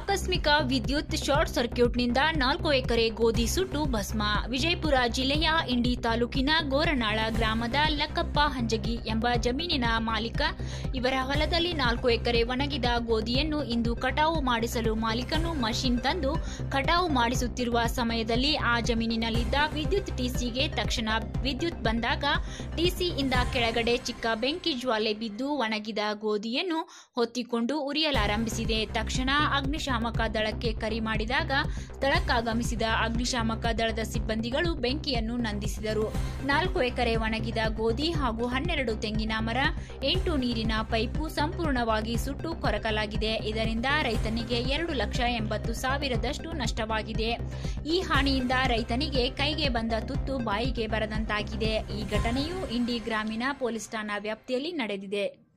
ಆಕಸ್ಮಿಕ ವಿದ್ಯುತ್ ಶಾರ್ಟ್ ಸರ್ಕ್ಯೂಟ್ನಿಂದ ನಾಲ್ಕು ಎಕರೆ ಗೋಧಿ ಸುಟ್ಟು ಭಸ್ಮ ವಿಜಯಪುರ ಜಿಲ್ಲೆಯ ಇಂಡಿ ತಾಲೂಕಿನ ಗೋರನಾಳ ಗ್ರಾಮದ ಲಕ್ಕಪ್ಪ ಹಂಜಗಿ ಎಂಬ ಜಮೀನಿನ ಮಾಲೀಕ ಇವರ ಹೊಲದಲ್ಲಿ ನಾಲ್ಕು ಎಕರೆ ಒಣಗಿದ ಗೋಧಿಯನ್ನು ಇಂದು ಕಟಾವು ಮಾಡಿಸಲು ಮಾಲೀಕನು ಮಷಿನ್ ತಂದು ಕಟಾವು ಮಾಡಿಸುತ್ತಿರುವ ಸಮಯದಲ್ಲಿ ಆ ಜಮೀನಿನಲ್ಲಿದ್ದ ವಿದ್ಯುತ್ ಟಿಸಿಗೆ ತಕ್ಷಣ ವಿದ್ಯುತ್ ಬಂದಾಗ ಟಿಸಿಯಿಂದ ಕೆಳಗಡೆ ಚಿಕ್ಕ ಬೆಂಕಿ ಜ್ವಾಲೆ ಬಿದ್ದು ಒಣಗಿದ ಗೋಧಿಯನ್ನು ಹೊತ್ತಿಕೊಂಡು ಉರಿಯಲಾರಂಭಿಸಿದೆ ತಕ್ಷಣ ಅಗ್ನಿಶಾಮಕ ದಳಕ್ಕೆ ಕರೆ ಮಾಡಿದಾಗ ಸ್ಥಳಕ್ಕಾಗಮಿಸಿದ ಅಗ್ನಿಶಾಮಕ ದಳದ ಸಿಬ್ಬಂದಿಗಳು ಬೆಂಕಿಯನ್ನು ನಂದಿಸಿದರು ನಾಲ್ಕು ಎಕರೆ ಒಣಗಿದ ಗೋಧಿ ಹಾಗೂ ಹನ್ನೆರಡು ತೆಂಗಿನ ಮರ ಎಂಟು ನೀರಿನ ಪೈಪು ಸಂಪೂರ್ಣವಾಗಿ ಸುಟ್ಟು ಕೊರಕಲಾಗಿದೆ ಇದರಿಂದ ರೈತನಿಗೆ ಎರಡು ಲಕ್ಷ ಎಂಬತ್ತು ಸಾವಿರದಷ್ಟು ನಷ್ಟವಾಗಿದೆ ಈ ಹಾನಿಯಿಂದ ರೈತನಿಗೆ ಕೈಗೆ ಬಂದ ತುತ್ತು ಬಾಯಿಗೆ ಬರದಂತಾಗಿದೆ ಈ ಘಟನೆಯು ಇಂಡಿ ಗ್ರಾಮೀಣ ಪೊಲೀಸ್ ಠಾಣಾ ವ್ಯಾಪ್ತಿಯಲ್ಲಿ ನಡೆದಿದೆ